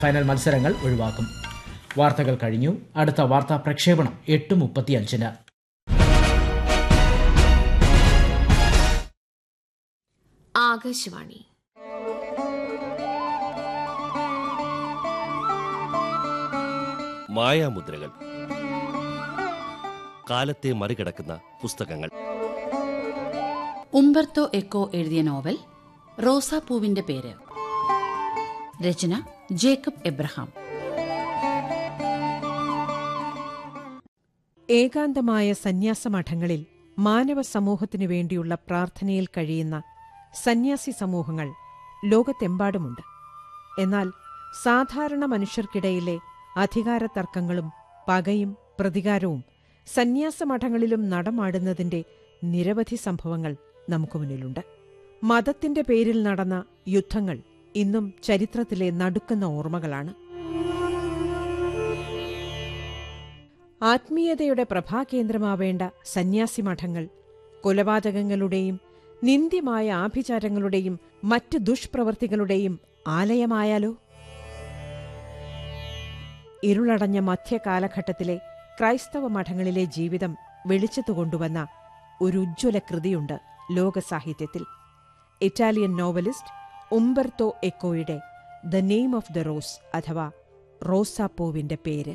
final മത്സരങ്ങൾ ഒഴിവാക്കും വാർത്തകൾ കഴിഞ്ഞു അടുത്ത വാർത്താ പ്രക്ഷേപണം എട്ട് മുപ്പത്തിയഞ്ചിന് ആകാശവാണി മായാമുദ്രകൾ കാലത്തെ മറികടക്കുന്ന പുസ്തകങ്ങൾ ഉംബർട്ടോ എക്കോ എഴുതിയ നോവൽ റോസാപ്പൂവിന്റെ പേര് രചന ജേക്കബ് എബ്രഹാം ഏകാന്തമായ സന്യാസമഠങ്ങളിൽ മാനവ സമൂഹത്തിനു വേണ്ടിയുള്ള പ്രാർത്ഥനയിൽ കഴിയുന്ന സന്യാസി സമൂഹങ്ങൾ ലോകത്തെമ്പാടുമുണ്ട് എന്നാൽ സാധാരണ മനുഷ്യർക്കിടയിലെ അധികാര തർക്കങ്ങളും പകയും പ്രതികാരവും സന്യാസമഠങ്ങളിലും നടമാടുന്നതിന്റെ നിരവധി സംഭവങ്ങൾ നമുക്ക് മുന്നിലുണ്ട് മതത്തിന്റെ പേരിൽ നടന്ന യുദ്ധങ്ങൾ ഇന്നും ചരിത്രത്തിലെ നടുക്കുന്ന ഓർമ്മകളാണ് ആത്മീയതയുടെ പ്രഭാകേന്ദ്രമാവേണ്ട സന്യാസി മഠങ്ങൾ കൊലപാതകങ്ങളുടെയും നിന്ദ്യമായ ആഭിചാരങ്ങളുടെയും മറ്റ് ദുഷ്പ്രവൃത്തികളുടെയും ആലയമായാലോ ഇരുളടഞ്ഞ മധ്യകാലഘട്ടത്തിലെ ക്രൈസ്തവ മഠങ്ങളിലെ ജീവിതം വെളിച്ചത്തു കൊണ്ടുവന്ന ഒരു ഉജ്ജ്വല കൃതിയുണ്ട് ലോകസാഹിത്യത്തിൽ ഇറ്റാലിയൻ നോവലിസ്റ്റ് ഉംബർത്തോ എക്കോയുടെ the name of the rose അഥവാ റോസാപ്പൂവിന്റെ പേര്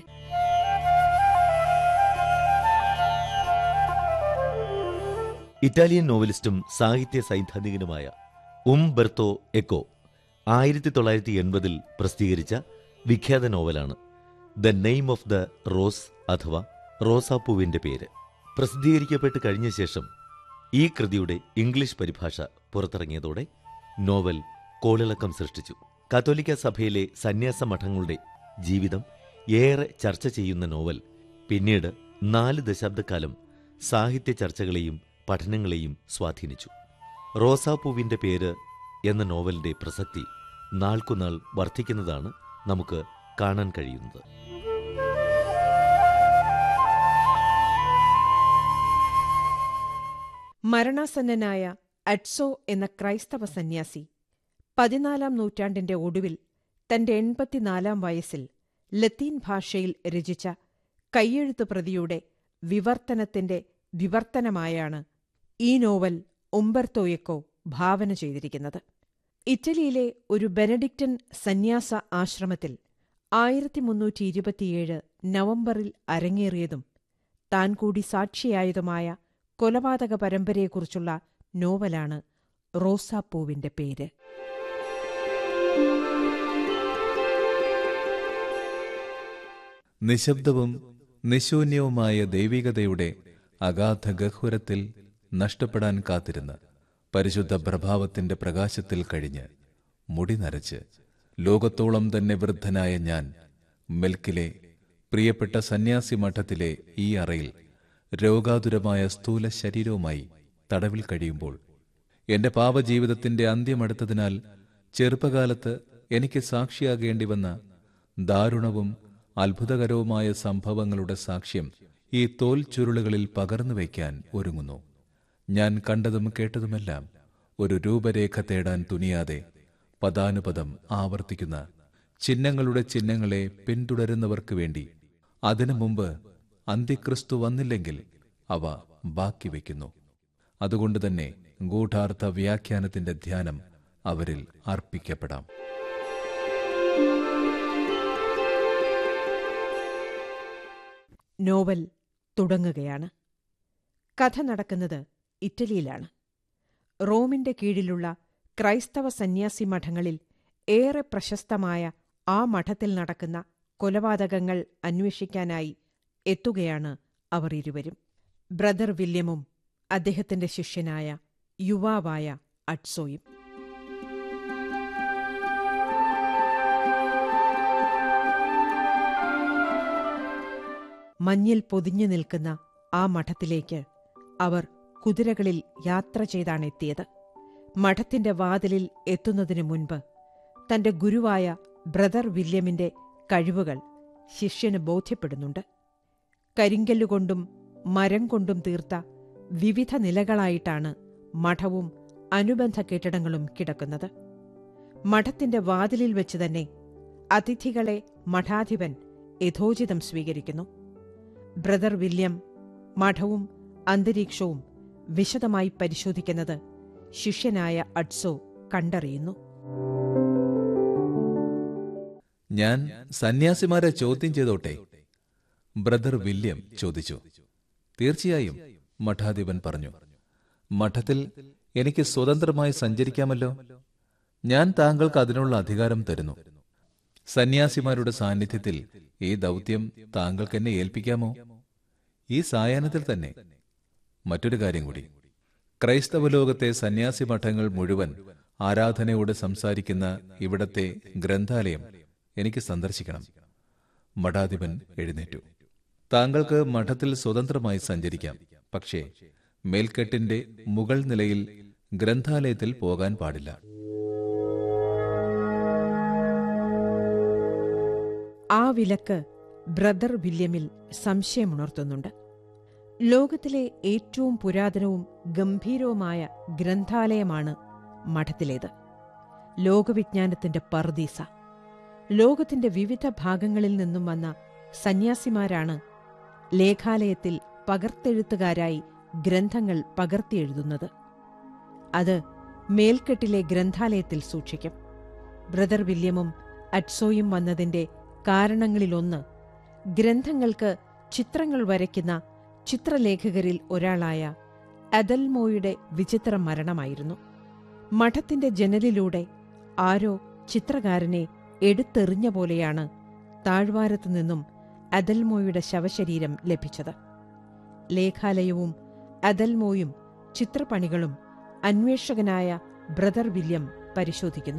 ഇറ്റാലിയൻ നോവലിസ്റ്റും സാഹിത്യ സൈദ്ധാന്തികനുമായ ഉംബെർത്തോ എക്കോ ആയിരത്തി തൊള്ളായിരത്തി എൺപതിൽ പ്രസിദ്ധീകരിച്ച വിഖ്യാത നോവലാണ് the name of the rose അഥവാ റോസാപ്പൂവിന്റെ പേര് പ്രസിദ്ധീകരിക്കപ്പെട്ട് കഴിഞ്ഞ ശേഷം ഈ കൃതിയുടെ ഇംഗ്ലീഷ് പരിഭാഷ പുറത്തിറങ്ങിയതോടെ നോവൽ കോളിളക്കം സൃഷ്ടിച്ചു കത്തോലിക്ക സഭയിലെ സന്യാസ മഠങ്ങളുടെ ജീവിതം ഏറെ ചർച്ച ചെയ്യുന്ന നോവൽ പിന്നീട് നാല് ദശാബ്ദക്കാലം സാഹിത്യ ചർച്ചകളെയും പഠനങ്ങളെയും സ്വാധീനിച്ചു റോസാപ്പൂവിന്റെ പേര് എന്ന നോവലിന്റെ പ്രസക്തി നാൾക്കുനാൾ വർദ്ധിക്കുന്നതാണ് നമുക്ക് കാണാൻ കഴിയുന്നത് മരണാസന്നനായ അഡ്സോ എന്ന ക്രൈസ്തവ സന്യാസി പതിനാലാം നൂറ്റാണ്ടിന്റെ ഒടുവിൽ തന്റെ എൺപത്തിനാലാം വയസ്സിൽ ലത്തീൻ ഭാഷയിൽ രചിച്ച കയ്യെഴുത്ത് പ്രതിയുടെ വിവർത്തനത്തിന്റെ വിവർത്തനമായാണ് ഈ നോവൽ ഉംബർത്തോയക്കോ ഭാവന ചെയ്തിരിക്കുന്നത് ഇറ്റലിയിലെ ഒരു ബെനഡിക്റ്റൻ സന്യാസ ആശ്രമത്തിൽ ആയിരത്തി മുന്നൂറ്റി ഇരുപത്തിയേഴ് നവംബറിൽ അരങ്ങേറിയതും താൻ കൂടി സാക്ഷിയായതുമായ കൊലപാതക പരമ്പരയെക്കുറിച്ചുള്ള നോവലാണ് റോസാപ്പൂവിന്റെ പേര് നിശബ്ദവും നിശൂന്യവുമായ ദൈവികതയുടെ അഗാധ ഗഹ്വരത്തിൽ നഷ്ടപ്പെടാൻ കാത്തിരുന്ന് പരിശുദ്ധ പ്രഭാവത്തിന്റെ പ്രകാശത്തിൽ കഴിഞ്ഞ് മുടി നരച്ച് ലോകത്തോളം തന്നെ വൃദ്ധനായ ഞാൻ മെൽക്കിലെ പ്രിയപ്പെട്ട സന്യാസി മഠത്തിലെ ഈ അറയിൽ രോഗാതുരമായ സ്ഥൂല ശരീരവുമായി തടവിൽ കഴിയുമ്പോൾ എന്റെ പാപജീവിതത്തിന്റെ അന്ത്യമടുത്തതിനാൽ ചെറുപ്പകാലത്ത് എനിക്ക് സാക്ഷിയാകേണ്ടി വന്ന ദാരുണവും അത്ഭുതകരവുമായ സംഭവങ്ങളുടെ സാക്ഷ്യം ഈ തോൽ ചുരുളുകളിൽ പകർന്നു വയ്ക്കാൻ ഒരുങ്ങുന്നു ഞാൻ കണ്ടതും കേട്ടതുമെല്ലാം ഒരു രൂപരേഖ തേടാൻ തുനിയാതെ പദാനുപദം ആവർത്തിക്കുന്ന ചിഹ്നങ്ങളുടെ ചിഹ്നങ്ങളെ പിന്തുടരുന്നവർക്ക് വേണ്ടി അതിനു മുമ്പ് അന്തിക്രിസ്തു വന്നില്ലെങ്കിൽ അവ ബാക്കി വയ്ക്കുന്നു അതുകൊണ്ട് തന്നെ ഗൂഢാർത്ഥ വ്യാഖ്യാനത്തിന്റെ ധ്യാനം അവരിൽ അർപ്പിക്കപ്പെടാം നോവൽ തുടങ്ങുകയാണ് കഥ നടക്കുന്നത് ഇറ്റലിയിലാണ് റോമിന്റെ കീഴിലുള്ള ക്രൈസ്തവ സന്യാസി മഠങ്ങളിൽ ഏറെ പ്രശസ്തമായ ആ മഠത്തിൽ നടക്കുന്ന കൊലപാതകങ്ങൾ അന്വേഷിക്കാനായി എത്തുകയാണ് അവർ ഇരുവരും ബ്രദർ വില്യമും അദ്ദേഹത്തിന്റെ ശിഷ്യനായ യുവാവായ അട്സോയും മഞ്ഞിൽ പൊതിഞ്ഞു നിൽക്കുന്ന ആ മഠത്തിലേക്ക് അവർ കുതിരകളിൽ യാത്ര ചെയ്താണ് എത്തിയത് മഠത്തിന്റെ വാതിലിൽ എത്തുന്നതിനു മുൻപ് തന്റെ ഗുരുവായ ബ്രദർ വില്യമിന്റെ കഴിവുകൾ ശിഷ്യന് ബോധ്യപ്പെടുന്നുണ്ട് കരിങ്കല്ലുകൊണ്ടും മരം കൊണ്ടും തീർത്ത വിവിധ നിലകളായിട്ടാണ് മഠവും അനുബന്ധ കെട്ടിടങ്ങളും കിടക്കുന്നത് മഠത്തിന്റെ വാതിലിൽ വെച്ച് തന്നെ അതിഥികളെ മഠാധിപൻ യഥോചിതം സ്വീകരിക്കുന്നു ബ്രദർ വില്യം മഠവും അന്തരീക്ഷവും വിശദമായി പരിശോധിക്കുന്നത് ശിഷ്യനായ അഡ്സോ കണ്ടറിയുന്നു ഞാൻ സന്യാസിമാരെ ചോദ്യം ചെയ്തോട്ടെ ബ്രദർ വില്യം ചോദിച്ചു തീർച്ചയായും മഠാധിപൻ പറഞ്ഞു മഠത്തിൽ എനിക്ക് സ്വതന്ത്രമായി സഞ്ചരിക്കാമല്ലോ ഞാൻ താങ്കൾക്ക് അതിനുള്ള അധികാരം തരുന്നു സന്യാസിമാരുടെ സാന്നിധ്യത്തിൽ ഈ ദൗത്യം താങ്കൾക്ക് എന്നെ ഏൽപ്പിക്കാമോ ഈ സായാഹ്നത്തിൽ തന്നെ മറ്റൊരു കാര്യം കൂടി ക്രൈസ്തവ ലോകത്തെ സന്യാസി മഠങ്ങൾ മുഴുവൻ ആരാധനയോട് സംസാരിക്കുന്ന ഇവിടത്തെ ഗ്രന്ഥാലയം എനിക്ക് സന്ദർശിക്കണം മഠാധിപൻ എഴുന്നേറ്റു താങ്കൾക്ക് മഠത്തിൽ സ്വതന്ത്രമായി സഞ്ചരിക്കാം പക്ഷേ മേൽക്കെട്ടിന്റെ മുകൾ നിലയിൽ ഗ്രന്ഥാലയത്തിൽ പോകാൻ പാടില്ല ആ വിലക്ക് ബ്രദർ വില്യമിൽ സംശയമുണർത്തുന്നുണ്ട് ലോകത്തിലെ ഏറ്റവും പുരാതനവും ഗംഭീരവുമായ ഗ്രന്ഥാലയമാണ് മഠത്തിലേത് ലോകവിജ്ഞാനത്തിന്റെ പർദീസ ലോകത്തിന്റെ വിവിധ ഭാഗങ്ങളിൽ നിന്നും വന്ന സന്യാസിമാരാണ് ലേഖാലയത്തിൽ പകർത്തെഴുത്തുകാരായി ഗ്രന്ഥങ്ങൾ പകർത്തിയെഴുതുന്നത് അത് മേൽക്കെട്ടിലെ ഗ്രന്ഥാലയത്തിൽ സൂക്ഷിക്കും ബ്രദർ വില്യമും അറ്റ്സോയും വന്നതിന്റെ കാരണങ്ങളിലൊന്ന് ഗ്രന്ഥങ്ങൾക്ക് ചിത്രങ്ങൾ വരയ്ക്കുന്ന ചിത്രലേഖകരിൽ ഒരാളായ അദൽമോയുടെ വിചിത്ര മരണമായിരുന്നു മഠത്തിന്റെ ജനലിലൂടെ ആരോ ചിത്രകാരനെ എടുത്തെറിഞ്ഞ പോലെയാണ് താഴ്വാരത്തു നിന്നും അദൽമോയുടെ ശവശരീരം ലഭിച്ചത് ലേഖാലയവും അദൽമോയും ചിത്രപ്പണികളും അന്വേഷകനായ ബ്രദർ വില്യം പരിശോധിക്കുന്നു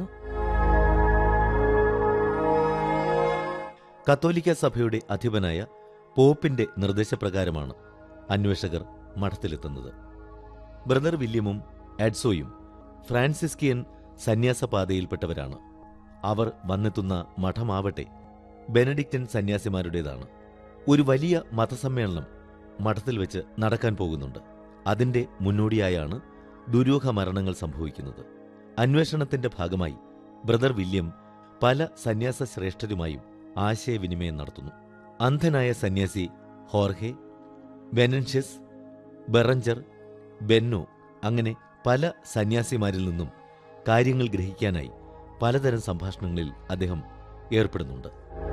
കത്തോലിക്ക സഭയുടെ അധിപനായ പോപ്പിന്റെ നിർദ്ദേശപ്രകാരമാണ് അന്വേഷകർ മഠത്തിലെത്തുന്നത് ബ്രദർ വില്യമും എഡ്സോയും ഫ്രാൻസിസ്കിയൻ സന്യാസപാതയിൽപ്പെട്ടവരാണ് അവർ വന്നെത്തുന്ന മഠമാവട്ടെ ബെനഡിക്റ്റൻ സന്യാസിമാരുടേതാണ് ഒരു വലിയ മതസമ്മേളനം മഠത്തിൽ വെച്ച് നടക്കാൻ പോകുന്നുണ്ട് അതിന്റെ മുന്നോടിയായാണ് ദുരൂഹ മരണങ്ങൾ സംഭവിക്കുന്നത് അന്വേഷണത്തിന്റെ ഭാഗമായി ബ്രദർ വില്യം പല സന്യാസ ശ്രേഷ്ഠരുമായും ആശയവിനിമയം നടത്തുന്നു അന്ധനായ സന്യാസി ഹോർഹെ വെനൻഷ്യസ് ബെറഞ്ചർ ബെന്നോ അങ്ങനെ പല സന്യാസിമാരിൽ നിന്നും കാര്യങ്ങൾ ഗ്രഹിക്കാനായി പലതരം സംഭാഷണങ്ങളിൽ അദ്ദേഹം ഏർപ്പെടുന്നുണ്ട്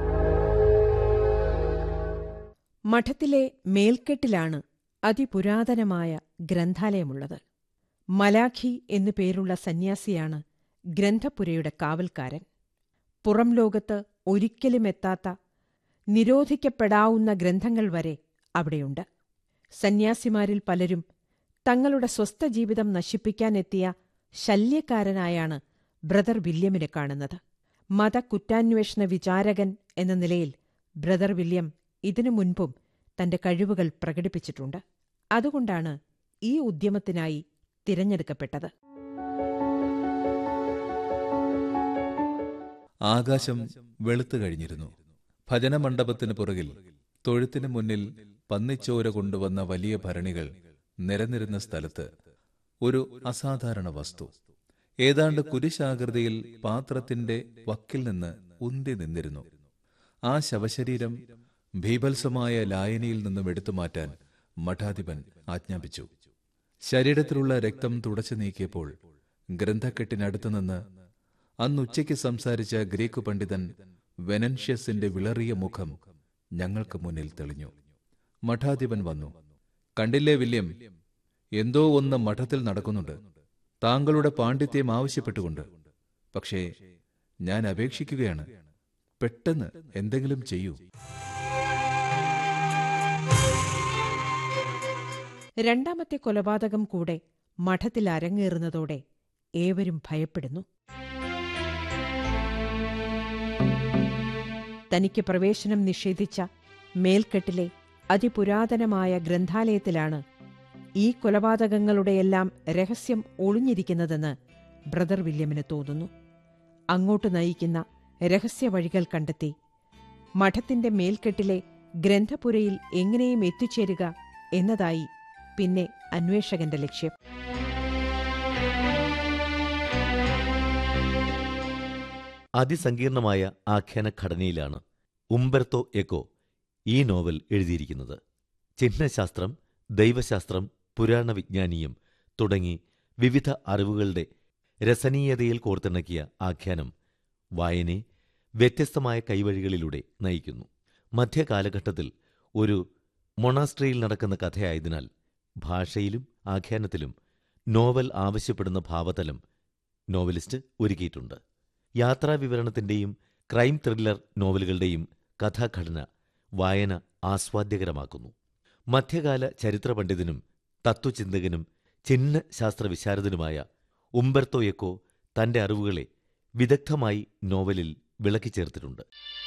മഠത്തിലെ മേൽക്കെട്ടിലാണ് അതിപുരാതനമായ ഗ്രന്ഥാലയമുള്ളത് മലാഖി എന്നു പേരുള്ള സന്യാസിയാണ് ഗ്രന്ഥപുരയുടെ കാവൽക്കാരൻ പുറം ലോകത്ത് ഒരിക്കലും എത്താത്ത നിരോധിക്കപ്പെടാവുന്ന ഗ്രന്ഥങ്ങൾ വരെ അവിടെയുണ്ട് സന്യാസിമാരിൽ പലരും തങ്ങളുടെ സ്വസ്ഥ ജീവിതം നശിപ്പിക്കാനെത്തിയ ശല്യക്കാരനായാണ് ബ്രദർ വില്യമിനെ കാണുന്നത് മതകുറ്റാന്വേഷണ വിചാരകൻ എന്ന നിലയിൽ ബ്രദർ വില്യം ഇതിനു മുൻപും തന്റെ കഴിവുകൾ പ്രകടിപ്പിച്ചിട്ടുണ്ട് അതുകൊണ്ടാണ് ഈ ഉദ്യമത്തിനായി തിരഞ്ഞെടുക്കപ്പെട്ടത് ആകാശം വെളുത്തു കഴിഞ്ഞിരുന്നു ഭജനമണ്ഡപത്തിന് പുറകിൽ തൊഴുത്തിന് മുന്നിൽ പന്നിച്ചോര കൊണ്ടുവന്ന വലിയ ഭരണികൾ നിരന്നിരുന്ന സ്ഥലത്ത് ഒരു അസാധാരണ വസ്തു ഏതാണ്ട് കുരിശാകൃതിയിൽ പാത്രത്തിന്റെ വക്കിൽ നിന്ന് ഉന്തി നിന്നിരുന്നു ആ ശവശരീരം ഭീഭത്സമായ ലായനിയിൽ നിന്നും എടുത്തു മാറ്റാൻ മഠാധിപൻ ആജ്ഞാപിച്ചു ശരീരത്തിലുള്ള രക്തം തുടച്ചു നീക്കിയപ്പോൾ ഗ്രന്ഥക്കെട്ടിനടുത്തു നിന്ന് അന്നുച്ചയ്ക്ക് സംസാരിച്ച ഗ്രീക്ക് പണ്ഡിതൻ വെനൻഷ്യസിന്റെ വിളറിയ മുഖം ഞങ്ങൾക്ക് മുന്നിൽ തെളിഞ്ഞു മഠാധിപൻ വന്നു കണ്ടില്ലേ വില്യം എന്തോ ഒന്ന് മഠത്തിൽ നടക്കുന്നുണ്ട് താങ്കളുടെ പാണ്ഡിത്യം ആവശ്യപ്പെട്ടുകൊണ്ട് പക്ഷേ ഞാൻ അപേക്ഷിക്കുകയാണ് പെട്ടെന്ന് എന്തെങ്കിലും ചെയ്യൂ രണ്ടാമത്തെ കൊലപാതകം കൂടെ മഠത്തിൽ അരങ്ങേറുന്നതോടെ ഏവരും ഭയപ്പെടുന്നു തനിക്ക് പ്രവേശനം നിഷേധിച്ച മേൽക്കെട്ടിലെ അതിപുരാതനമായ ഗ്രന്ഥാലയത്തിലാണ് ഈ കൊലപാതകങ്ങളുടെയെല്ലാം രഹസ്യം ഒളിഞ്ഞിരിക്കുന്നതെന്ന് ബ്രദർ വില്യമിന് തോന്നുന്നു അങ്ങോട്ട് നയിക്കുന്ന രഹസ്യവഴികൾ കണ്ടെത്തി മഠത്തിന്റെ മേൽക്കെട്ടിലെ ഗ്രന്ഥപുരയിൽ എങ്ങനെയും എത്തിച്ചേരുക എന്നതായി പിന്നെ അന്വേഷകന്റെ ലക്ഷ്യം അതിസങ്കീർണമായ ആഖ്യാന ഘടനയിലാണ് ഉംബർത്തോ എക്കോ ഈ നോവൽ എഴുതിയിരിക്കുന്നത് ചിഹ്നശാസ്ത്രം ദൈവശാസ്ത്രം പുരാണ വിജ്ഞാനീയം തുടങ്ങി വിവിധ അറിവുകളുടെ രസനീയതയിൽ കോർത്തിണക്കിയ ആഖ്യാനം വായനയെ വ്യത്യസ്തമായ കൈവഴികളിലൂടെ നയിക്കുന്നു മധ്യകാലഘട്ടത്തിൽ ഒരു മൊണാസ്ട്രിയിൽ നടക്കുന്ന കഥയായതിനാൽ ഭാഷയിലും ആഖ്യാനത്തിലും നോവൽ ആവശ്യപ്പെടുന്ന ഭാവതലം നോവലിസ്റ്റ് ഒരുക്കിയിട്ടുണ്ട് യാത്രാവിവരണത്തിന്റെയും ക്രൈം ത്രില്ലർ നോവലുകളുടെയും കഥാഘടന വായന ആസ്വാദ്യകരമാക്കുന്നു മധ്യകാല ചരിത്ര പണ്ഡിതനും തത്വചിന്തകനും ചിഹ്ന ശാസ്ത്രവിശാരദനുമായ ഉംബർത്തോ എക്കോ തന്റെ അറിവുകളെ വിദഗ്ധമായി നോവലിൽ വിളക്കിച്ചേർത്തിട്ടുണ്ട്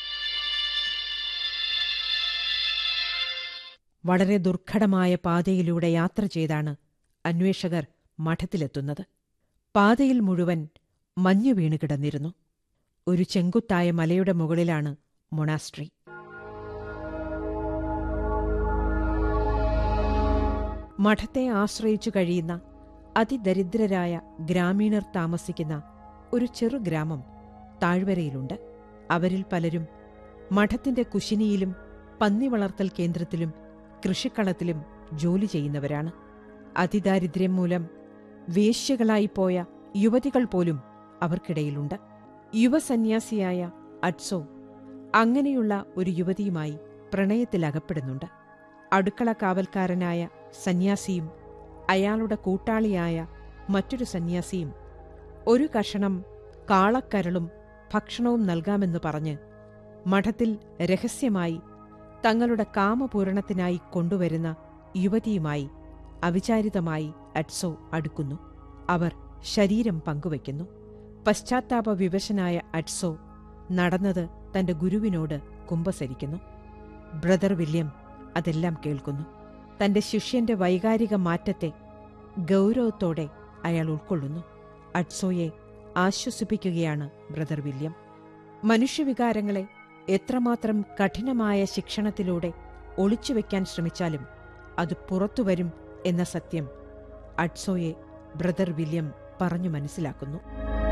വളരെ ദുർഘടമായ പാതയിലൂടെ യാത്ര ചെയ്താണ് അന്വേഷകർ മഠത്തിലെത്തുന്നത് പാതയിൽ മുഴുവൻ മഞ്ഞു വീണ് കിടന്നിരുന്നു ഒരു ചെങ്കുത്തായ മലയുടെ മുകളിലാണ് മൊണാസ്ട്രി മഠത്തെ ആശ്രയിച്ചു കഴിയുന്ന അതിദരിദ്രരായ ഗ്രാമീണർ താമസിക്കുന്ന ഒരു ചെറു ഗ്രാമം താഴ്വരയിലുണ്ട് അവരിൽ പലരും മഠത്തിന്റെ കുശിനിയിലും പന്നി വളർത്തൽ കേന്ദ്രത്തിലും കൃഷിക്കളത്തിലും ജോലി ചെയ്യുന്നവരാണ് അതിദാരിദ്ര്യം മൂലം വേശ്യകളായിപ്പോയ യുവതികൾ പോലും അവർക്കിടയിലുണ്ട് യുവസന്യാസിയായ അഡ്സോ അങ്ങനെയുള്ള ഒരു യുവതിയുമായി പ്രണയത്തിലകപ്പെടുന്നുണ്ട് അടുക്കള കാവൽക്കാരനായ സന്യാസിയും അയാളുടെ കൂട്ടാളിയായ മറ്റൊരു സന്യാസിയും ഒരു കഷണം കാളക്കരളും ഭക്ഷണവും നൽകാമെന്ന് പറഞ്ഞ് മഠത്തിൽ രഹസ്യമായി തങ്ങളുടെ കാമപൂരണത്തിനായി കൊണ്ടുവരുന്ന യുവതിയുമായി അവിചാരിതമായി അഡ്സോ അടുക്കുന്നു അവർ ശരീരം പങ്കുവയ്ക്കുന്നു പശ്ചാത്താപ വിവശനായ അഡ്സോ നടന്നത് തന്റെ ഗുരുവിനോട് കുമ്പസരിക്കുന്നു ബ്രദർ വില്യം അതെല്ലാം കേൾക്കുന്നു തന്റെ ശിഷ്യന്റെ വൈകാരിക മാറ്റത്തെ ഗൗരവത്തോടെ അയാൾ ഉൾക്കൊള്ളുന്നു അഡ്സോയെ ആശ്വസിപ്പിക്കുകയാണ് ബ്രദർ വില്യം മനുഷ്യവികാരങ്ങളെ എത്രമാത്രം കഠിനമായ ശിക്ഷണത്തിലൂടെ ഒളിച്ചുവെക്കാൻ ശ്രമിച്ചാലും അത് പുറത്തുവരും എന്ന സത്യം അഡ്സോയെ ബ്രദർ വില്യം പറഞ്ഞു മനസ്സിലാക്കുന്നു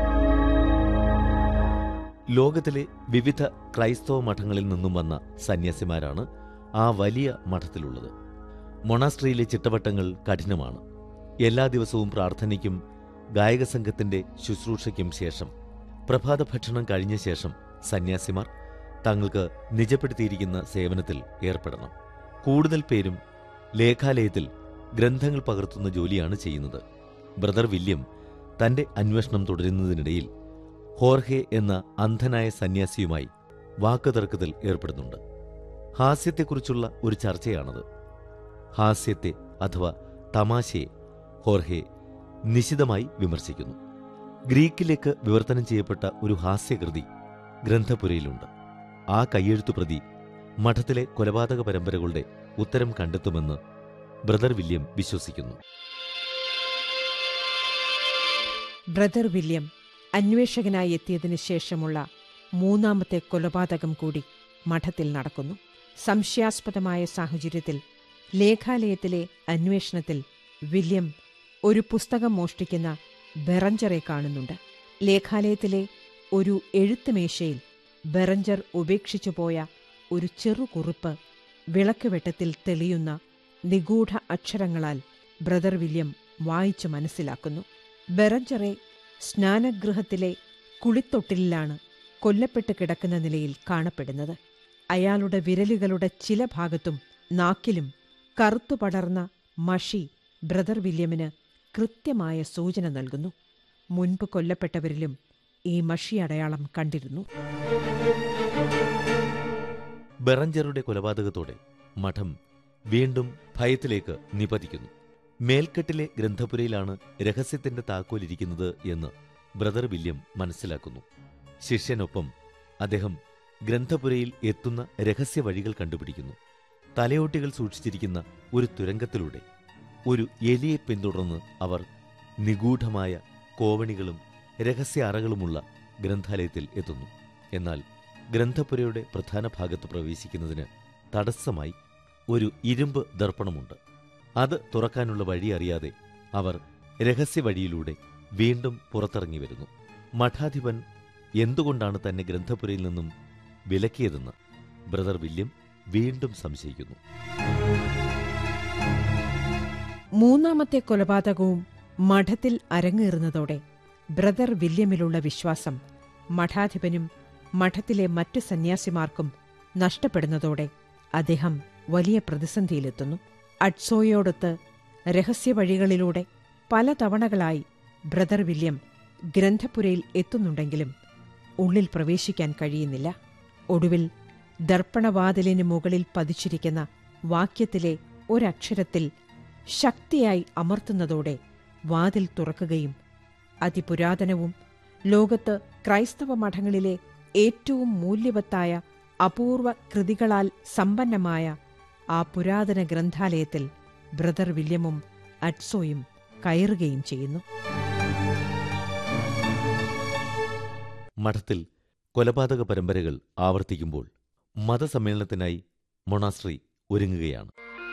ലോകത്തിലെ വിവിധ ക്രൈസ്തവ മഠങ്ങളിൽ നിന്നും വന്ന സന്യാസിമാരാണ് ആ വലിയ മഠത്തിലുള്ളത് മൊണാസ്ട്രിയിലെ ചിട്ടവട്ടങ്ങൾ കഠിനമാണ് എല്ലാ ദിവസവും പ്രാർത്ഥനയ്ക്കും ഗായകസംഘത്തിന്റെ ശുശ്രൂഷയ്ക്കും ശേഷം പ്രഭാത ഭക്ഷണം കഴിഞ്ഞ ശേഷം സന്യാസിമാർ തങ്ങൾക്ക് നിജപ്പെടുത്തിയിരിക്കുന്ന സേവനത്തിൽ ഏർപ്പെടണം കൂടുതൽ പേരും ലേഖാലയത്തിൽ ഗ്രന്ഥങ്ങൾ പകർത്തുന്ന ജോലിയാണ് ചെയ്യുന്നത് ബ്രദർ വില്യം തന്റെ അന്വേഷണം തുടരുന്നതിനിടയിൽ ഹോർഹെ എന്ന അന്ധനായ സന്യാസിയുമായി വാക്കുതർക്കത്തിൽ ഏർപ്പെടുന്നുണ്ട് ഹാസ്യത്തെക്കുറിച്ചുള്ള ഒരു ചർച്ചയാണത് ഹാസ്യത്തെ അഥവാ തമാശയെ ഹോർഹെ നിശിതമായി വിമർശിക്കുന്നു ഗ്രീക്കിലേക്ക് വിവർത്തനം ചെയ്യപ്പെട്ട ഒരു ഹാസ്യകൃതി ഗ്രന്ഥപുരയിലുണ്ട് ആ കയ്യെഴുത്തു പ്രതി മഠത്തിലെ കൊലപാതക പരമ്പരകളുടെ ഉത്തരം കണ്ടെത്തുമെന്ന് ബ്രദർ വില്യം വിശ്വസിക്കുന്നു ബ്രദർ വില്യം അന്വേഷകനായി എത്തിയതിനു ശേഷമുള്ള മൂന്നാമത്തെ കൊലപാതകം കൂടി മഠത്തിൽ നടക്കുന്നു സംശയാസ്പദമായ സാഹചര്യത്തിൽ ലേഖാലയത്തിലെ അന്വേഷണത്തിൽ വില്യം ഒരു പുസ്തകം മോഷ്ടിക്കുന്ന ബെറഞ്ചറെ കാണുന്നുണ്ട് ലേഖാലയത്തിലെ ഒരു എഴുത്തുമേശയിൽ ബെറഞ്ചർ ഉപേക്ഷിച്ചു പോയ ഒരു ചെറു കുറിപ്പ് വിളക്ക് വെട്ടത്തിൽ തെളിയുന്ന നിഗൂഢ അക്ഷരങ്ങളാൽ ബ്രദർ വില്യം വായിച്ചു മനസ്സിലാക്കുന്നു ബെറഞ്ചറെ സ്നാനഗൃഹത്തിലെ കുളിത്തൊട്ടിലാണ് കൊല്ലപ്പെട്ട് കിടക്കുന്ന നിലയിൽ കാണപ്പെടുന്നത് അയാളുടെ വിരലുകളുടെ ചില ഭാഗത്തും നാക്കിലും കറുത്തു പടർന്ന മഷി ബ്രദർ വില്യമിന് കൃത്യമായ സൂചന നൽകുന്നു മുൻപ് കൊല്ലപ്പെട്ടവരിലും ഈ മഷി അടയാളം കണ്ടിരുന്നു ബെറഞ്ചറുടെ കൊലപാതകത്തോടെ മഠം വീണ്ടും ഭയത്തിലേക്ക് നിപതിക്കുന്നു മേൽക്കെട്ടിലെ ഗ്രന്ഥപുരയിലാണ് രഹസ്യത്തിന്റെ താക്കോലിരിക്കുന്നത് എന്ന് ബ്രദർ വില്യം മനസ്സിലാക്കുന്നു ശിഷ്യനൊപ്പം അദ്ദേഹം ഗ്രന്ഥപുരയിൽ എത്തുന്ന രഹസ്യ വഴികൾ കണ്ടുപിടിക്കുന്നു തലയോട്ടികൾ സൂക്ഷിച്ചിരിക്കുന്ന ഒരു തുരങ്കത്തിലൂടെ ഒരു എലിയെ പിന്തുടർന്ന് അവർ നിഗൂഢമായ കോവണികളും രഹസ്യ അറകളുമുള്ള ഗ്രന്ഥാലയത്തിൽ എത്തുന്നു എന്നാൽ ഗ്രന്ഥപുരയുടെ പ്രധാന ഭാഗത്ത് പ്രവേശിക്കുന്നതിന് തടസ്സമായി ഒരു ഇരുമ്പ് ദർപ്പണമുണ്ട് അത് തുറക്കാനുള്ള വഴി അറിയാതെ അവർ രഹസ്യ വഴിയിലൂടെ വീണ്ടും പുറത്തിറങ്ങി വരുന്നു മഠാധിപൻ എന്തുകൊണ്ടാണ് തന്നെ ഗ്രന്ഥപുരയിൽ നിന്നും വിലക്കിയതെന്ന് ബ്രദർ വില്യം വീണ്ടും സംശയിക്കുന്നു മൂന്നാമത്തെ കൊലപാതകവും മഠത്തിൽ അരങ്ങേറുന്നതോടെ ബ്രദർ വില്യമിലുള്ള വിശ്വാസം മഠാധിപനും മഠത്തിലെ മറ്റു സന്യാസിമാർക്കും നഷ്ടപ്പെടുന്നതോടെ അദ്ദേഹം വലിയ പ്രതിസന്ധിയിലെത്തുന്നു അഡ്സോയോടൊത്ത് രഹസ്യവഴികളിലൂടെ പല തവണകളായി ബ്രദർ വില്യം ഗ്രന്ഥപുരയിൽ എത്തുന്നുണ്ടെങ്കിലും ഉള്ളിൽ പ്രവേശിക്കാൻ കഴിയുന്നില്ല ഒടുവിൽ ദർപ്പണവാതിലിന് മുകളിൽ പതിച്ചിരിക്കുന്ന വാക്യത്തിലെ ഒരക്ഷരത്തിൽ ശക്തിയായി അമർത്തുന്നതോടെ വാതിൽ തുറക്കുകയും അതിപുരാതനവും ലോകത്ത് ക്രൈസ്തവ മഠങ്ങളിലെ ഏറ്റവും മൂല്യവത്തായ അപൂർവ കൃതികളാൽ സമ്പന്നമായ ആ പുരാതന ഗ്രന്ഥാലയത്തിൽ ബ്രദർ വില്യമും അഡ്സോയും കയറുകയും ചെയ്യുന്നു മഠത്തിൽ കൊലപാതക പരമ്പരകൾ ആവർത്തിക്കുമ്പോൾ മതസമ്മേളനത്തിനായി മൊണാസ്ട്രി ഒരുങ്ങുകയാണ്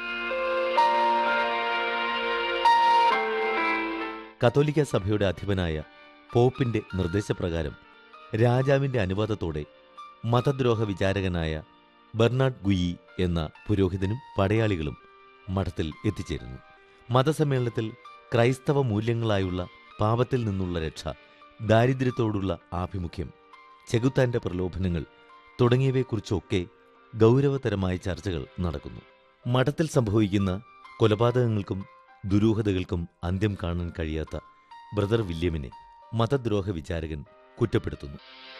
കത്തോലിക്ക സഭയുടെ അധിപനായ പോപ്പിന്റെ നിർദ്ദേശപ്രകാരം രാജാവിന്റെ അനുവാദത്തോടെ മതദ്രോഹ വിചാരകനായ ബെർണാഡ് ഗുയി എന്ന പുരോഹിതനും പടയാളികളും മഠത്തിൽ എത്തിച്ചേരുന്നു മതസമ്മേളനത്തിൽ ക്രൈസ്തവ മൂല്യങ്ങളായുള്ള പാപത്തിൽ നിന്നുള്ള രക്ഷ ദാരിദ്ര്യത്തോടുള്ള ആഭിമുഖ്യം ചെകുത്താന്റെ പ്രലോഭനങ്ങൾ തുടങ്ങിയവയെക്കുറിച്ചൊക്കെ ഗൗരവതരമായ ചർച്ചകൾ നടക്കുന്നു മഠത്തിൽ സംഭവിക്കുന്ന കൊലപാതകങ്ങൾക്കും ദുരൂഹതകൾക്കും അന്ത്യം കാണാൻ കഴിയാത്ത ബ്രദർ വില്യമിനെ മതദ്രോഹ വിചാരകൻ കുറ്റപ്പെടുത്തുന്നു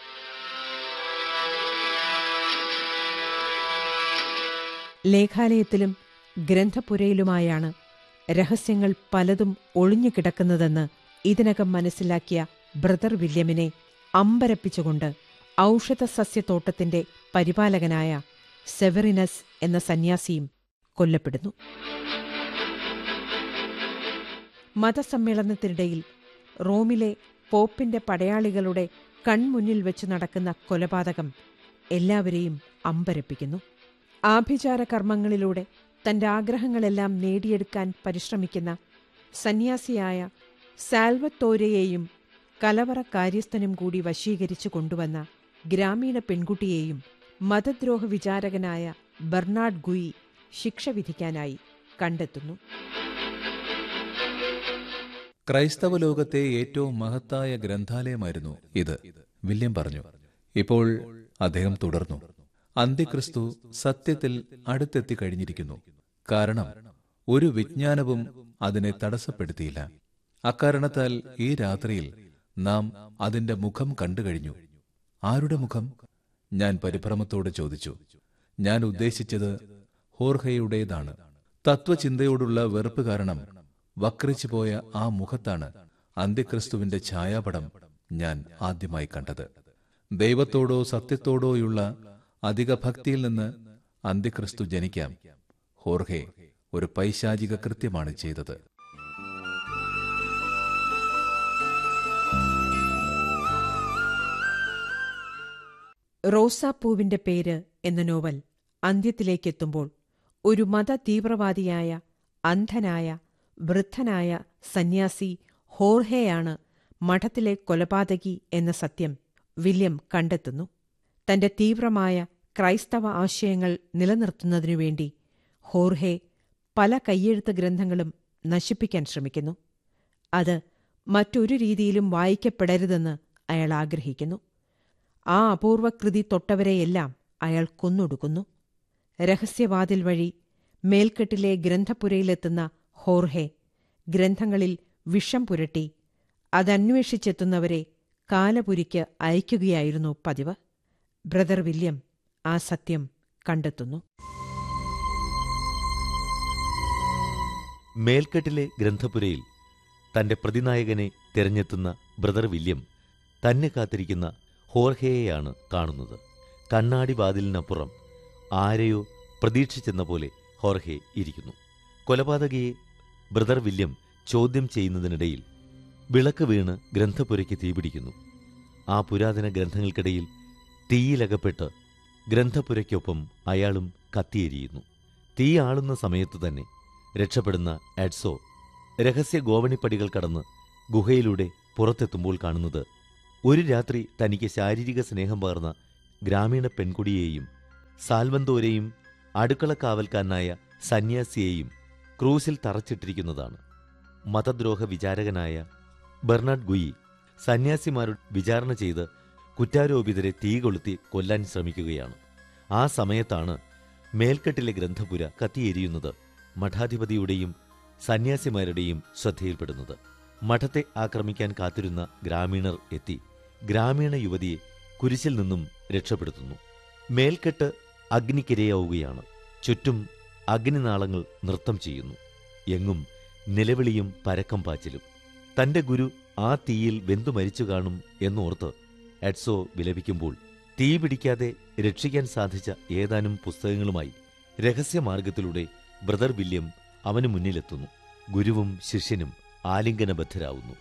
ലേഖാലയത്തിലും ഗ്രന്ഥപുരയിലുമായാണ് രഹസ്യങ്ങൾ പലതും ഒളിഞ്ഞുകിടക്കുന്നതെന്ന് ഇതിനകം മനസ്സിലാക്കിയ ബ്രദർ വില്യമിനെ അമ്പരപ്പിച്ചുകൊണ്ട് ഔഷധസസ്യത്തോട്ടത്തിന്റെ പരിപാലകനായ സെവറിനസ് എന്ന സന്യാസിയും കൊല്ലപ്പെടുന്നു മതസമ്മേളനത്തിനിടയിൽ റോമിലെ പോപ്പിന്റെ പടയാളികളുടെ കൺമുന്നിൽ വെച്ച് നടക്കുന്ന കൊലപാതകം എല്ലാവരെയും അമ്പരപ്പിക്കുന്നു ആഭിചാര കർമ്മങ്ങളിലൂടെ തന്റെ ആഗ്രഹങ്ങളെല്ലാം നേടിയെടുക്കാൻ പരിശ്രമിക്കുന്ന സന്യാസിയായ സാൽവത്തോരയെയും കലവറ കാര്യസ്ഥനും കൂടി വശീകരിച്ചു കൊണ്ടുവന്ന ഗ്രാമീണ പെൺകുട്ടിയെയും മതദ്രോഹ വിചാരകനായ ബെർണാഡ് ഗുയി ശിക്ഷ വിധിക്കാനായി കണ്ടെത്തുന്നു ക്രൈസ്തവ ലോകത്തെ ഏറ്റവും മഹത്തായ ഗ്രന്ഥാലയമായിരുന്നു ഇത് വില്യം പറഞ്ഞു ഇപ്പോൾ അദ്ദേഹം തുടർന്നു അന്ത്യക്രിസ്തു സത്യത്തിൽ അടുത്തെത്തി കഴിഞ്ഞിരിക്കുന്നു കാരണം ഒരു വിജ്ഞാനവും അതിനെ തടസ്സപ്പെടുത്തിയില്ല അക്കാരണത്താൽ ഈ രാത്രിയിൽ നാം അതിന്റെ മുഖം കണ്ടു കഴിഞ്ഞു ആരുടെ മുഖം ഞാൻ പരിഭ്രമത്തോടെ ചോദിച്ചു ഞാൻ ഉദ്ദേശിച്ചത് ഹോർഹയുടേതാണ് തത്വചിന്തയോടുള്ള വെറുപ്പ് കാരണം വക്രിച്ചു പോയ ആ മുഖത്താണ് അന്ത്യക്രിസ്തുവിന്റെ ഛായാപടം ഞാൻ ആദ്യമായി കണ്ടത് ദൈവത്തോടോ സത്യത്തോടോയുള്ള അധിക ഭക്തിയിൽ നിന്ന് അന്ത്യക്രിസ്തു ജനിക്കാം ഹോർഹെ ഒരു പൈശാചിക കൃത്യമാണ് ചെയ്തത് റോസാപ്പൂവിന്റെ പേര് എന്ന നോവൽ അന്ത്യത്തിലേക്കെത്തുമ്പോൾ ഒരു മത തീവ്രവാദിയായ അന്ധനായ വൃദ്ധനായ സന്യാസി ഹോർഹെയാണ് മഠത്തിലെ കൊലപാതകി എന്ന സത്യം വില്യം കണ്ടെത്തുന്നു തന്റെ തീവ്രമായ ക്രൈസ്തവ ആശയങ്ങൾ നിലനിർത്തുന്നതിനുവേണ്ടി ഹോർഹെ പല കയ്യെഴുത്ത് ഗ്രന്ഥങ്ങളും നശിപ്പിക്കാൻ ശ്രമിക്കുന്നു അത് മറ്റൊരു രീതിയിലും വായിക്കപ്പെടരുതെന്ന് അയാൾ ആഗ്രഹിക്കുന്നു ആ അപൂർവ കൃതി തൊട്ടവരെയെല്ലാം അയാൾ കൊന്നൊടുക്കുന്നു രഹസ്യവാതിൽ വഴി മേൽക്കെട്ടിലെ ഗ്രന്ഥപുരയിലെത്തുന്ന ഹോർഹെ ഗ്രന്ഥങ്ങളിൽ വിഷം പുരട്ടി അതന്വേഷിച്ചെത്തുന്നവരെ കാലപുരിക്ക് അയക്കുകയായിരുന്നു പതിവ് ബ്രദർ വില്യം ആ സത്യം കണ്ടെത്തുന്നു മേൽക്കെട്ടിലെ ഗ്രന്ഥപുരയിൽ തന്റെ പ്രതിനായകനെ തിരഞ്ഞെത്തുന്ന ബ്രദർ വില്യം തന്നെ കാത്തിരിക്കുന്ന ഹോർഹയെയാണ് കാണുന്നത് കണ്ണാടി വാതിലിനപ്പുറം ആരെയോ പ്രതീക്ഷിച്ചെന്ന പോലെ ഹോർഹെ ഇരിക്കുന്നു കൊലപാതകയെ ബ്രദർ വില്യം ചോദ്യം ചെയ്യുന്നതിനിടയിൽ വിളക്ക് വീണ് ഗ്രന്ഥപുരയ്ക്ക് തീപിടിക്കുന്നു ആ പുരാതന ഗ്രന്ഥങ്ങൾക്കിടയിൽ തീയിലകപ്പെട്ട് ഗ്രന്ഥപുരയ്ക്കൊപ്പം അയാളും കത്തിയെരിയുന്നു തീ ആളുന്ന സമയത്തു തന്നെ രക്ഷപ്പെടുന്ന എഡ്സോ രഹസ്യ ഗോവണിപ്പടികൾ കടന്ന് ഗുഹയിലൂടെ പുറത്തെത്തുമ്പോൾ കാണുന്നത് ഒരു രാത്രി തനിക്ക് ശാരീരിക സ്നേഹം പകർന്ന ഗ്രാമീണ പെൺകുടിയെയും സാൽവന്തോരെയും അടുക്കള കാവൽക്കാരനായ സന്യാസിയെയും ക്രൂസിൽ തറച്ചിട്ടിരിക്കുന്നതാണ് മതദ്രോഹ വിചാരകനായ ബെർണാഡ് ഗുയി സന്യാസിമാരുടെ വിചാരണ ചെയ്ത് കുറ്റാരോപിതരെ തീ കൊളുത്തി കൊല്ലാൻ ശ്രമിക്കുകയാണ് ആ സമയത്താണ് മേൽക്കെട്ടിലെ ഗ്രന്ഥപുര കത്തിയെരിയുന്നത് മഠാധിപതിയുടെയും സന്യാസിമാരുടെയും ശ്രദ്ധയിൽപ്പെടുന്നത് മഠത്തെ ആക്രമിക്കാൻ കാത്തിരുന്ന ഗ്രാമീണർ എത്തി ഗ്രാമീണ യുവതിയെ കുരിശിൽ നിന്നും രക്ഷപ്പെടുത്തുന്നു മേൽക്കെട്ട് അഗ്നിക്കിരയാവുകയാണ് ചുറ്റും അഗ്നിനാളങ്ങൾ നൃത്തം ചെയ്യുന്നു എങ്ങും നിലവിളിയും പരക്കം പാച്ചിലും തന്റെ ഗുരു ആ തീയിൽ വെന്തു മരിച്ചു കാണും എന്നോർത്ത് എഡ്സോ വിലപിക്കുമ്പോൾ തീ പിടിക്കാതെ രക്ഷിക്കാൻ സാധിച്ച ഏതാനും പുസ്തകങ്ങളുമായി രഹസ്യമാർഗത്തിലൂടെ ബ്രദർ വില്യം അവന് മുന്നിലെത്തുന്നു ഗുരുവും ശിഷ്യനും ആലിംഗനബദ്ധരാവുന്നു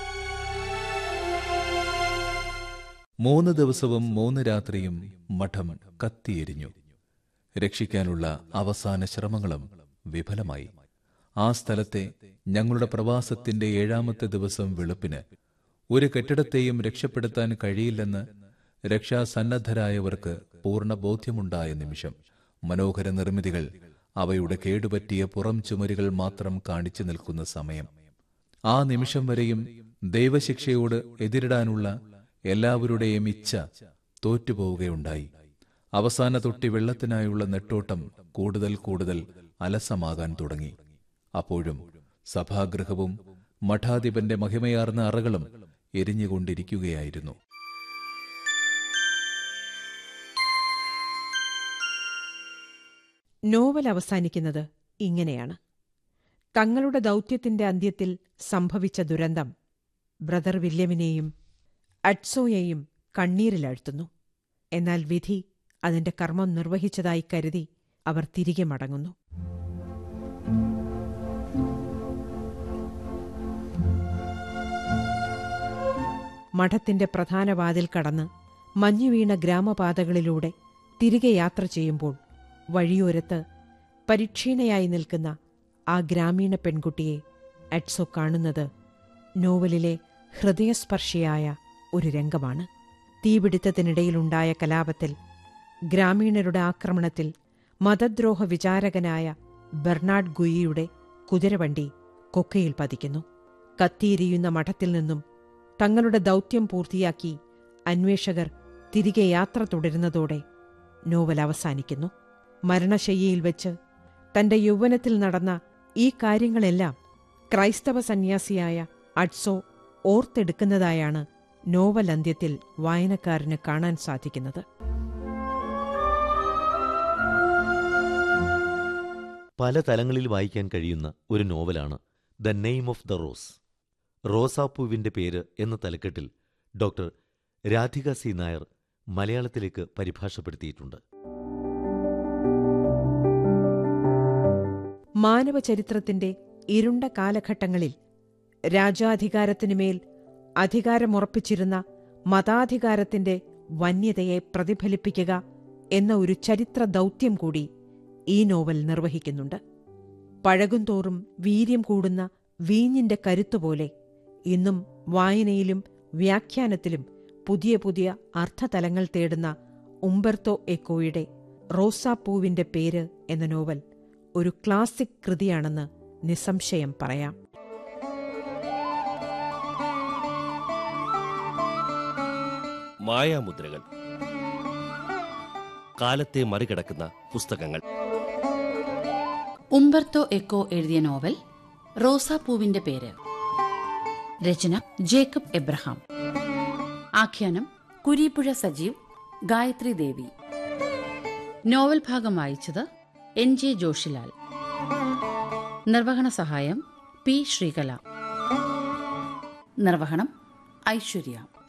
മൂന്ന് ദിവസവും മൂന്ന് രാത്രിയും മഠം കത്തിയെരിഞ്ഞു രക്ഷിക്കാനുള്ള അവസാന ശ്രമങ്ങളും വിഫലമായി ആ സ്ഥലത്തെ ഞങ്ങളുടെ പ്രവാസത്തിന്റെ ഏഴാമത്തെ ദിവസം വെളുപ്പിന് ഒരു കെട്ടിടത്തെയും രക്ഷപ്പെടുത്താൻ കഴിയില്ലെന്ന് രക്ഷാസന്നദ്ധരായവർക്ക് പൂർണ്ണ ബോധ്യമുണ്ടായ നിമിഷം മനോഹര നിർമ്മിതികൾ അവയുടെ കേടുപറ്റിയ പുറം ചുമരുകൾ മാത്രം കാണിച്ചു നിൽക്കുന്ന സമയം ആ നിമിഷം വരെയും ദൈവശിക്ഷയോട് എതിരിടാനുള്ള എല്ലാവരുടെയും ഇച്ഛ തോറ്റുപോവുകയുണ്ടായി അവസാന തൊട്ടി വെള്ളത്തിനായുള്ള നെട്ടോട്ടം കൂടുതൽ കൂടുതൽ അലസമാകാൻ തുടങ്ങി അപ്പോഴും സഭാഗൃഹവും മഠാധിപന്റെ മഹിമയാർന്ന അറകളും എരിഞ്ഞുകൊണ്ടിരിക്കുകയായിരുന്നു നോവൽ അവസാനിക്കുന്നത് ഇങ്ങനെയാണ് തങ്ങളുടെ ദൗത്യത്തിന്റെ അന്ത്യത്തിൽ സംഭവിച്ച ദുരന്തം ബ്രദർ വില്യമിനെയും അഡ്സോയെയും കണ്ണീരിലഴ്ത്തുന്നു എന്നാൽ വിധി അതിന്റെ കർമ്മം നിർവഹിച്ചതായി കരുതി അവർ തിരികെ മടങ്ങുന്നു മഠത്തിന്റെ പ്രധാന വാതിൽ കടന്ന് മഞ്ഞുവീണ ഗ്രാമപാതകളിലൂടെ തിരികെ യാത്ര ചെയ്യുമ്പോൾ വഴിയോരത്ത് പരിക്ഷീണയായി നിൽക്കുന്ന ആ ഗ്രാമീണ പെൺകുട്ടിയെ അഡ്സോ കാണുന്നത് നോവലിലെ ഹൃദയസ്പർശിയായ ഒരു രംഗമാണ് തീപിടുത്തത്തിനിടയിലുണ്ടായ കലാപത്തിൽ ഗ്രാമീണരുടെ ആക്രമണത്തിൽ മതദ്രോഹ വിചാരകനായ ബെർണാഡ് ഗുയിയുടെ കുതിരവണ്ടി കൊക്കയിൽ പതിക്കുന്നു കത്തിയിരിയുന്ന മഠത്തിൽ നിന്നും തങ്ങളുടെ ദൗത്യം പൂർത്തിയാക്കി അന്വേഷകർ തിരികെ യാത്ര തുടരുന്നതോടെ നോവൽ അവസാനിക്കുന്നു മരണശയ്യയിൽ വെച്ച് തന്റെ യൗവനത്തിൽ നടന്ന ഈ കാര്യങ്ങളെല്ലാം ക്രൈസ്തവ സന്യാസിയായ അഡ്സോ ഓർത്തെടുക്കുന്നതായാണ് നോവൽ അന്ത്യത്തിൽ വായനക്കാരന് കാണാൻ സാധിക്കുന്നത് പല തലങ്ങളിൽ വായിക്കാൻ കഴിയുന്ന ഒരു നോവലാണ് the name of the rose റോസാപ്പൂവിന്റെ പേര് എന്ന തലക്കെട്ടിൽ ഡോക്ടർ രാധിക സി നായർ മലയാളത്തിലേക്ക് പരിഭാഷപ്പെടുത്തിയിട്ടുണ്ട് മാനവചരിത്രത്തിന്റെ ഇരുണ്ട കാലഘട്ടങ്ങളിൽ രാജാധികാരത്തിനുമേൽ അധികാരമുറപ്പിച്ചിരുന്ന മതാധികാരത്തിന്റെ വന്യതയെ പ്രതിഫലിപ്പിക്കുക എന്ന ഒരു ചരിത്ര ദൗത്യം കൂടി ഈ നോവൽ നിർവഹിക്കുന്നുണ്ട് പഴകുംതോറും വീര്യം കൂടുന്ന വീഞ്ഞിന്റെ കരുത്തുപോലെ ഇന്നും വായനയിലും വ്യാഖ്യാനത്തിലും പുതിയ പുതിയ അർത്ഥതലങ്ങൾ തേടുന്ന ഉംബർത്തോ എക്കോയുടെ റോസാപ്പൂവിന്റെ പേര് എന്ന നോവൽ ഒരു ക്ലാസിക് കൃതിയാണെന്ന് നിസ്സംശയം പറയാം മായാമുദ്രകൾ കാലത്തെ മറികടക്കുന്ന പുസ്തകങ്ങൾ ഉംബർത്തോ എക്കോ എഴുതിയ നോവൽ റോസാപ്പൂവിന്റെ പേര് രചന ജേക്കബ് എബ്രഹാം ആഖ്യാനം കുരീപ്പുഴ സജീവ് ഗായത്രി ദേവി നോവൽ ഭാഗം വായിച്ചത് എൻ ജെ ജോഷിലാൽ നിർവഹണ സഹായം പി ശ്രീകല നിർവഹണം ഐശ്വര്യ